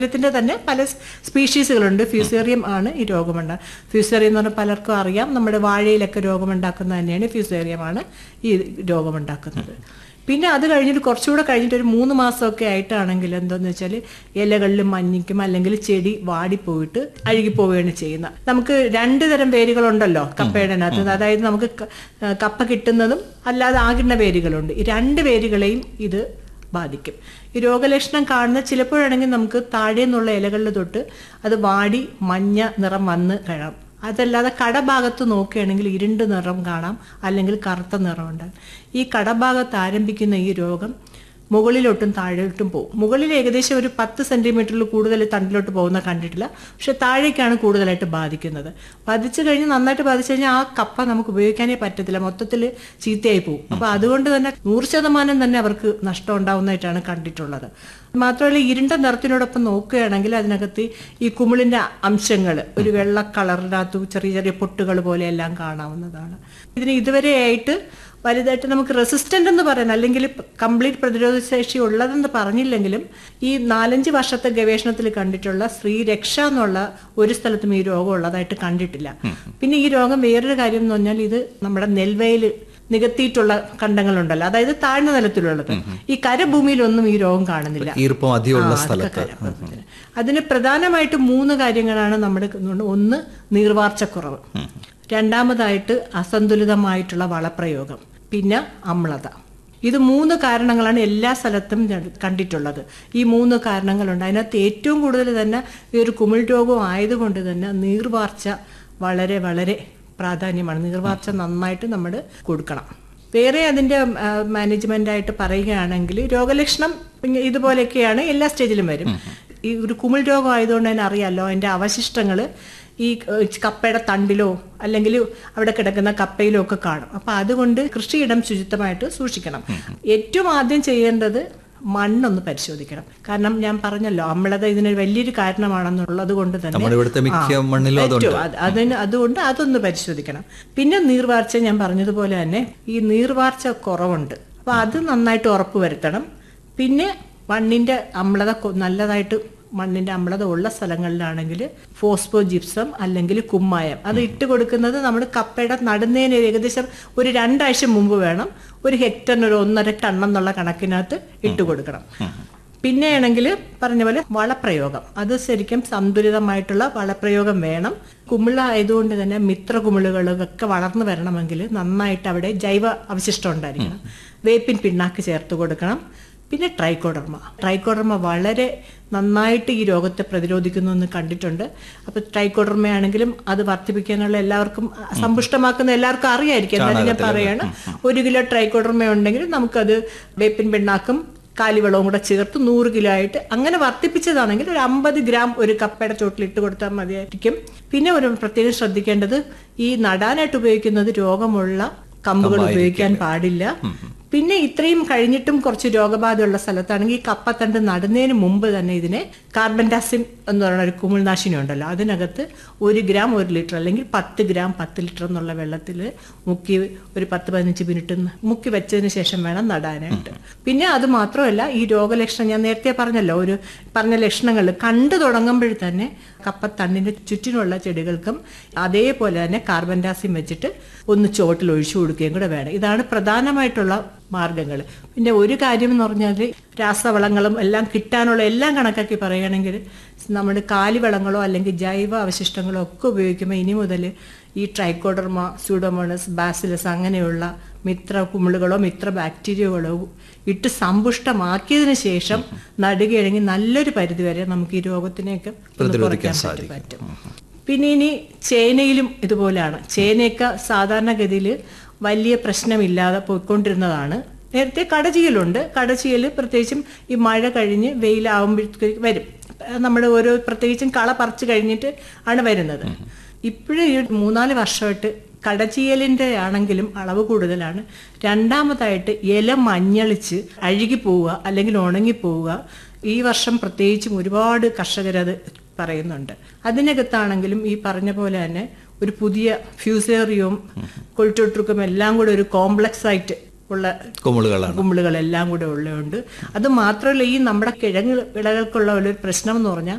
ത്തിന്റെ തന്നെ പല സ്പീഷീസുകളുണ്ട് ഫ്യൂസേറിയം ആണ് ഈ രോഗമുണ്ട ഫ്യൂസേറിയം എന്ന് പറഞ്ഞാൽ പലർക്കും അറിയാം നമ്മുടെ വാഴയിലൊക്കെ രോഗമുണ്ടാക്കുന്നത് തന്നെയാണ് ഫ്യൂസേറിയം ആണ് ഈ രോഗമുണ്ടാക്കുന്നത് പിന്നെ അത് കഴിഞ്ഞിട്ട് കുറച്ചുകൂടെ കഴിഞ്ഞിട്ട് ഒരു മൂന്ന് മാസമൊക്കെ ആയിട്ടാണെങ്കിൽ എന്താന്ന് വെച്ചാൽ ഇലകളിൽ മഞ്ഞിക്കും അല്ലെങ്കിൽ ചെടി വാടിപ്പോയിട്ട് അഴുകിപ്പോവുകയാണ് ചെയ്യുന്നത് നമുക്ക് രണ്ട് തരം വേരുകളുണ്ടല്ലോ കപ്പയുടെ അകത്ത് അതായത് നമുക്ക് ക- കപ്പ കിട്ടുന്നതും അല്ലാതെ ആകുന്ന വേരുകളുണ്ട് ഈ രണ്ട് വേരുകളെയും ഇത് ബാധിക്കും ഈ രോഗലക്ഷണം കാണുന്ന ചിലപ്പോഴാണെങ്കിൽ നമുക്ക് താഴെ നിന്നുള്ള ഇലകളിൽ തൊട്ട് അത് വാടി മഞ്ഞ നിറം വന്ന് കാണാം അതല്ലാതെ കടഭാഗത്ത് നോക്കുകയാണെങ്കിൽ ഇരുണ്ട് നിറം കാണാം അല്ലെങ്കിൽ കറുത്ത നിറം ഉണ്ടാകും ഈ കടഭാഗത്ത് ആരംഭിക്കുന്ന ഈ രോഗം മുകളിലോട്ടും താഴോട്ടും പോകും മുകളിൽ ഏകദേശം ഒരു പത്ത് സെന്റിമീറ്ററിൽ കൂടുതൽ തണ്ടിലോട്ട് പോകുന്ന കണ്ടിട്ടില്ല പക്ഷെ താഴേക്കാണ് കൂടുതലായിട്ട് ബാധിക്കുന്നത് ബാധിച്ചു കഴിഞ്ഞ് നന്നായിട്ട് ബാധിച്ചു കഴിഞ്ഞാൽ ആ കപ്പ നമുക്ക് ഉപയോഗിക്കാനേ പറ്റത്തില്ല മൊത്തത്തിൽ ചീത്തയായി പോകും അപ്പൊ അതുകൊണ്ട് തന്നെ നൂറ് ശതമാനം തന്നെ അവർക്ക് നഷ്ടം ഉണ്ടാവുന്നതായിട്ടാണ് കണ്ടിട്ടുള്ളത് മാത്രമല്ല ഇരുണ്ട നിറത്തിനോടൊപ്പം നോക്കുകയാണെങ്കിൽ അതിനകത്ത് ഈ കുമിളിന്റെ അംശങ്ങൾ ഒരു വെള്ള കളറിനകത്ത് ചെറിയ ചെറിയ പൊട്ടുകൾ പോലെ എല്ലാം കാണാവുന്നതാണ് ഇതിന് ഇതുവരെയായിട്ട് വലുതായിട്ട് നമുക്ക് റെസിസ്റ്റന്റ് എന്ന് പറയാൻ അല്ലെങ്കിൽ കംപ്ലീറ്റ് പ്രതിരോധ ശേഷി ഉള്ളതെന്ന് പറഞ്ഞില്ലെങ്കിലും ഈ നാലഞ്ച് വർഷത്തെ ഗവേഷണത്തിൽ കണ്ടിട്ടുള്ള ശ്രീരക്ഷ എന്നുള്ള ഒരു സ്ഥലത്തും ഈ രോഗം ഉള്ളതായിട്ട് കണ്ടിട്ടില്ല പിന്നെ ഈ രോഗം വേറൊരു കാര്യം എന്ന് പറഞ്ഞാൽ ഇത് നമ്മുടെ നെൽവയൽ നികത്തിയിട്ടുള്ള കണ്ടങ്ങളുണ്ടല്ലോ അതായത് താഴ്ന്ന നിലത്തിലുള്ളത് ഈ കരഭൂമിയിലൊന്നും ഈ രോഗം കാണുന്നില്ല ഈർപ്പം അധികമുള്ള ആ, സ്ഥലത്ത് അതൊക്കെ കരം. അതിന് പ്രധാനമായിട്ട് മൂന്ന് കാര്യങ്ങളാണ് നമ്മുടെ കൊണ്ട് ഒന്ന് നീർവാർച്ചക്കുറവ് രണ്ടാമതായിട്ട് അസന്തുലിതമായിട്ടുള്ള വളപ്രയോഗം പിന്നെ അമ്ലത ഇത് മൂന്ന് കാരണങ്ങളാണ് എല്ലാ സ്ഥലത്തും ഞാൻ കണ്ടിട്ടുള്ളത് ഈ മൂന്ന് കാരണങ്ങളുണ്ട് അതിനകത്ത് ഏറ്റവും കൂടുതൽ തന്നെ ഈ ഒരു കുമിൾ രോഗം ആയതുകൊണ്ട് തന്നെ നീർവാർച്ച വളരെ വളരെ പ്രാധാന്യമാണ് നീർവാർച്ച നന്നായിട്ട് നമ്മൾ കൊടുക്കണം വേറെ അതിന്റെ മാനേജ്മെന്റ് ആയിട്ട് പറയുകയാണെങ്കിൽ രോഗലക്ഷണം ഇങ്ങ- ഇതുപോലെയൊക്കെയാണ് എല്ലാ സ്റ്റേജിലും വരും ഈ ഒരു കുമിൾ രോഗം ആയതുകൊണ്ട് തന്നെ അറിയാലോ അതിന്റെ അവശിഷ്ടങ്ങൾ ഈ ഏഹ്, കപ്പയുടെ തണ്ടിലോ അല്ലെങ്കിൽ അവിടെ കിടക്കുന്ന കപ്പയിലോ ഒക്കെ കാണും അപ്പൊ അതുകൊണ്ട് കൃഷിയിടം ശുചിത്വമായിട്ട് സൂക്ഷിക്കണം ഏറ്റവും ആദ്യം ചെയ്യേണ്ടത് മണ്ണൊന്ന് പരിശോധിക്കണം കാരണം ഞാൻ പറഞ്ഞല്ലോ അമ്ലത ഇതിന് വലിയൊരു കാരണമാണെന്നുള്ളത് കൊണ്ട് തന്നെ നമ്മുടെ ഇവിടുത്തെ മിക്ക ആ, മണ്ണിലും അതുണ്ട് ഏറ്റവും അത് അതിന് അതുകൊണ്ട് അതൊന്ന് പരിശോധിക്കണം പിന്നെ നീർവാർച്ച ഞാൻ പറഞ്ഞതുപോലെ തന്നെ ഈ നീർവാർച്ച കുറവുണ്ട് അപ്പൊ അത് നന്നായിട്ട് ഉറപ്പ് വരുത്തണം പിന്നെ മണ്ണിന്റെ അമ്ലത കൊ- നല്ലതായിട്ട് മണ്ണിന്റെ അമ്ലത ഉള്ള സ്ഥലങ്ങളിലാണെങ്കിൽ ഫോസ്ഫോ ജിപ്സം അല്ലെങ്കിൽ കുമ്മായം അത് ഇട്ട് കൊടുക്കുന്നത് നമ്മൾ കപ്പയുടെ നടുന്നതിന് ഏകദേശം ഒരു രണ്ടാഴ്ച മുമ്പ് വേണം ഒരു ഹെക്ടറിന് ഒരു ഒന്നര ടൺ എന്നുള്ള കണക്കിനകത്ത് ഇട്ട് കൊടുക്കണം പിന്നെയാണെങ്കിൽ പറഞ്ഞ പോലെ വളപ്രയോഗം അത് ശരിക്കും സന്തുലിതമായിട്ടുള്ള വളപ്രയോഗം വേണം കുമിള ആയതുകൊണ്ട് തന്നെ മിത്ര കുമിളുകളൊക്കെ വളർന്നു വരണമെങ്കിൽ നന്നായിട്ട് അവിടെ ജൈവ അവശിഷ്ടം ഉണ്ടായിരിക്കണം വേപ്പിൻ പിണ്ണാക്ക് ചേർത്ത് കൊടുക്കണം പിന്നെ ട്രൈക്കോഡർമ ട്രൈക്കോഡർമ വളരെ നന്നായിട്ട് ഈ രോഗത്തെ പ്രതിരോധിക്കുന്നു എന്ന് കണ്ടിട്ടുണ്ട് അപ്പൊ ട്രൈക്കോഡർമ ആണെങ്കിലും അത് വർദ്ധിപ്പിക്കാനുള്ള എല്ലാവർക്കും സമ്പുഷ്ടമാക്കുന്ന എല്ലാവർക്കും അറിയായിരിക്കും എന്നാലും ഞാൻ പറയാണ് ഒരു കിലോ ട്രൈക്കോഡർമ ഉണ്ടെങ്കിൽ നമുക്കത് വേപ്പിൻ പിണ്ണാക്കും കാലിവെള്ളവും കൂടെ ചേർത്ത് നൂറ് കിലോ ആയിട്ട് അങ്ങനെ വർദ്ധിപ്പിച്ചതാണെങ്കിൽ ഒരു അമ്പത് ഗ്രാം ഒരു കപ്പയുടെ ചോട്ടിൽ ഇട്ട് കൊടുത്താൽ മതിയായിരിക്കും പിന്നെ ഒരു പ്രത്യേകം ശ്രദ്ധിക്കേണ്ടത് ഈ നടാനായിട്ട് ഉപയോഗിക്കുന്നത് രോഗമുള്ള കമ്പുകൾ ഉപയോഗിക്കാൻ പാടില്ല പിന്നെ ഇത്രയും കഴിഞ്ഞിട്ടും കുറച്ച് രോഗബാധയുള്ള സ്ഥലത്താണെങ്കിൽ ഈ കപ്പത്തണ്ട് നടുന്നതിന് മുമ്പ് തന്നെ ഇതിനെ കാർബൻ ഡാസിൻ എന്ന് പറയുന്ന ഒരു കുമിൾനാശിനി ഉണ്ടല്ലോ അതിനകത്ത് ഒരു ഗ്രാം ഒരു ലിറ്റർ അല്ലെങ്കിൽ പത്ത് ഗ്രാം പത്ത് ലിറ്റർ എന്നുള്ള വെള്ളത്തിൽ മുക്കി ഒരു പത്ത് പതിനഞ്ച് മിനിറ്റ് മുക്കി വെച്ചതിന് ശേഷം വേണം നടാനായിട്ട് പിന്നെ അത് മാത്രമല്ല ഈ രോഗലക്ഷണം ഞാൻ നേരത്തെ പറഞ്ഞല്ലോ ഒരു പറഞ്ഞ ലക്ഷണങ്ങൾ കണ്ടു തുടങ്ങുമ്പോൾ തന്നെ കപ്പത്തണ്ടിന്റെ ചുറ്റിനുള്ള ചെടികൾക്കും അതേപോലെ തന്നെ കാർബൻ ഡാസിൻ വെച്ചിട്ട് ഒന്ന് ചോട്ടിൽ ഒഴിച്ചു കൊടുക്കുകയും കൂടെ വേണം ഇതാണ് പ്രധാനമായിട്ടുള്ള മാർഗങ്ങൾ പിന്നെ ഒരു കാര്യം എന്ന് പറഞ്ഞാൽ രാസവളങ്ങളും എല്ലാം കിട്ടാനുള്ള എല്ലാം കണക്കാക്കി പറയുകയാണെങ്കിൽ നമ്മുടെ കാലിവളങ്ങളോ അല്ലെങ്കിൽ ജൈവ അവശിഷ്ടങ്ങളോ ഒക്കെ ഉപയോഗിക്കുമ്പോൾ ഇനി മുതൽ ഈ ട്രൈക്കോഡർമ സ്യൂഡോമോണസ് ബാസിലസ് അങ്ങനെയുള്ള മിത്ര കുമിളുകളോ മിത്ര ബാക്ടീരിയകളോ ഇട്ട് സമ്പുഷ്ടമാക്കിയതിനു ശേഷം നടുകയാണെങ്കിൽ നല്ലൊരു പരിധിവരെ നമുക്ക് ഈ രോഗത്തിനെയൊക്കെ ഒന്ന് പ്രതിരോധിക്കാൻ കുറയ്ക്കാൻ പറ്റും പിന്നെ ഇനി ചേനയിലും ഇതുപോലെയാണ് ചേനയൊക്കെ സാധാരണഗതിയിൽ വലിയ പ്രശ്നമില്ലാതെ പോയിക്കൊണ്ടിരുന്നതാണ് നേരത്തെ കടചീലുണ്ട് കടചീൽ പ്രത്യേകിച്ചും ഈ മഴ കഴിഞ്ഞ് വെയിലാവുമ്പോഴത്തേക്ക് വരും നമ്മുടെ ഓരോ പ്രത്യേകിച്ചും കള പറിച്ചു കഴിഞ്ഞിട്ട് ആണ് വരുന്നത് ഇപ്പോഴും ഈ മൂന്നാല് വർഷമായിട്ട് കടചീയലിന്റെ ആണെങ്കിലും അളവ് കൂടുതലാണ് രണ്ടാമതായിട്ട് ഇല മഞ്ഞളിച്ച് അഴുകി പോവുക അല്ലെങ്കിൽ ഉണങ്ങി പോവുക ഈ വർഷം പ്രത്യേകിച്ചും ഒരുപാട് കർഷകരത് പറയുന്നുണ്ട് അതിനകത്താണെങ്കിലും ഈ പറഞ്ഞ പോലെ തന്നെ ഒരു പുതിയ ഫ്യൂസേറിയവും കൊൾട്ടോട്രുക്കും എല്ലാം കൂടെ ഒരു കോംപ്ലക്സ് ആയിട്ട് ഉള്ള കുമിളുകളാണ് കുമ്പിളുകളെല്ലാം കൂടെ ഉള്ളതുകൊണ്ട് അത് മാത്രമല്ല ഈ നമ്മുടെ കിഴങ്ങ് വിളകൾക്കുള്ള ഒരു പ്രശ്നം എന്ന് പറഞ്ഞാൽ